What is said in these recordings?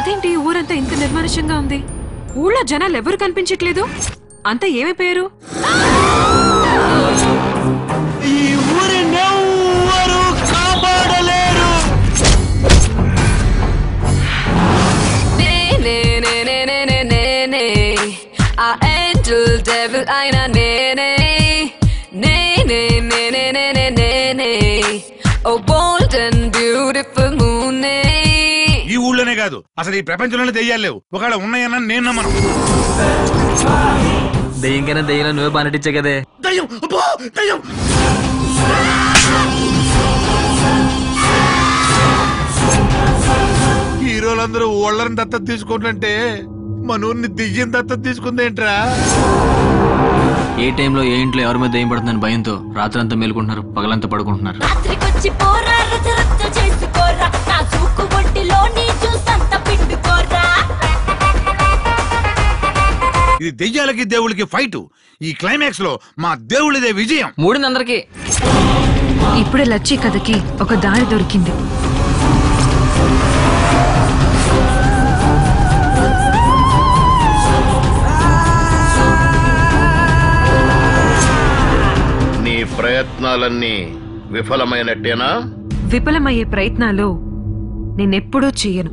అదేంటి ఈ ఊరంతా ఇంత నిర్మానుష్యంగా ఉంది ఊళ్ళో జనాలు ఎవరు కనిపించట్లేదు అంతా ఏమైపోయారు ఈ ఊరిని ఎవ్వరూ కాపాడలేరు నేనే నేనే నేనే నేనే ఆ ఏంజల్ డెవిల్ అయిన నేనే నేనే నేనే నేనే నేనే ఓ బోల్డ్ అండ్ బ్యూటిఫుల్ మూనే ఈ ఊళ్ళోనే కాదు అసలు ఈ ప్రపంచంలోనే దెయ్యాలు లేవు ఒకవేళ ఉన్నాయన్న నేను నమ్మను దెయ్యంకైనా దెయ్యంలో నువ్వే బానటిచ్చే కదే దయ్యం అబ్బో, దయ్యం హీరోలందరూ ఓళ్ళని దత్తత తీసుకుంటుంటే మనూరిని దెయ్యం దత్తత తీసుకుందేంట్రా ఏ టైంలో ఏ ఇంట్లో ఎవరి మీద దెయ్యం పడుతుందని భయంతో రాత్రంతా మేలుకుంటున్నారు పగలంతా పడుకుంటున్నారు రాత్రికొచ్చి పోరా రచ్చ రచ్చ చేసుకోరా నా సూకు ఒంటిలో నీ జ్యూస్ అంత పిండుకోరా ఇది దెయ్యాలకి దేవుళ్ళకి ఫైట్ ఈ క్లైమాక్స్ లో మా దేవుళ్ళదే విజయం మూడింది అందరికి ఇప్పుడే లచ్చి కథకి ఒక దారి దొరికింది నీ ప్రయత్నాలన్నీ విఫలమైనట్టేనా విఫలమయ్యే ప్రయత్నాలు నేనెప్పుడూ చెయ్యను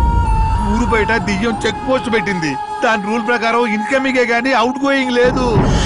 ఊరు బయట దెయ్యం చెక్ పోస్ట్ పెట్టింది దాని రూల్ ప్రకారం ఇన్కమింగే గానీ అవుట్ గోయింగ్ లేదు